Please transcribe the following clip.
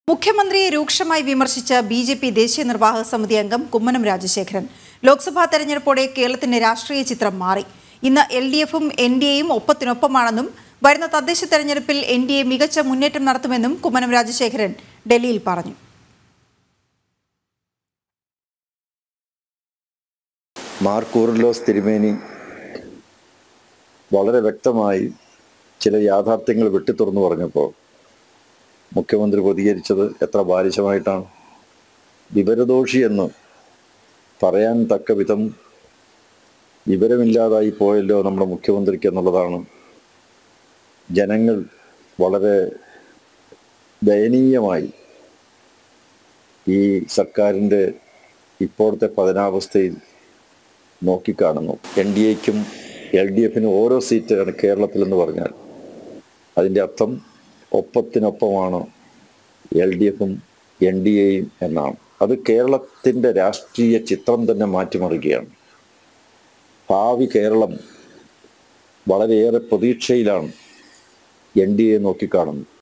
മുഖ്യമന്ത്രിയെ രൂക്ഷമായി വിമർശിച്ച ബി ജെ പി ദേശീയ നിർവാഹക സമിതി അംഗം കുമ്മനം രാജശേഖരൻ ലോക്സഭാ തെരഞ്ഞെടുപ്പോടെ കേരളത്തിന്റെ രാഷ്ട്രീയ ചിത്രം മാറി ഇന്ന് എൽ ഡി എഫും എൻ ഡി എയും ഒപ്പത്തിനൊപ്പമാണെന്നും വരുന്ന തദ്ദേശ തെരഞ്ഞെടുപ്പിൽ എൻ ഡി എ മികച്ച മുന്നേറ്റം നടത്തുമെന്നും കുമ്മനം രാജശേഖരൻ ഡൽഹിയിൽ പറഞ്ഞു മാർ കൂറിലോസ് തിരുമേനി വളരെ വ്യക്തമായി ചില യാഥാർത്ഥ്യങ്ങൾ വെട്ടിത്തുറന്നു പറഞ്ഞപ്പോൾ മുഖ്യമന്ത്രി പ്രതികരിച്ചത് എത്ര ബാലിശമായിട്ടാണ് വിവരദോഷി എന്ന് പറയാൻ തക്ക വിധം വിവരമില്ലാതായി പോയല്ലോ നമ്മുടെ മുഖ്യമന്ത്രിക്ക് എന്നുള്ളതാണ് ജനങ്ങൾ വളരെ ദയനീയമായി ഈ സർക്കാരിൻ്റെ ഇപ്പോഴത്തെ പതനാവസ്ഥയിൽ നോക്കിക്കാണുന്നു എൻ ഡി എക്കും എൽ ഡി എഫിനും ഓരോ സീറ്റാണ് കേരളത്തിലെന്ന് പറഞ്ഞാൽ അതിൻ്റെ അർത്ഥം ഒപ്പത്തിനൊപ്പമാണ് എൽ ഡി എഫും എൻ ഡി എയും എന്നാണ് അത് കേരളത്തിൻ്റെ രാഷ്ട്രീയ ചിത്രം തന്നെ മാറ്റിമറിക്കുകയാണ് ഭാവി കേരളം വളരെയേറെ പ്രതീക്ഷയിലാണ് എൻ ഡി എ നോക്കിക്കാണുന്നത്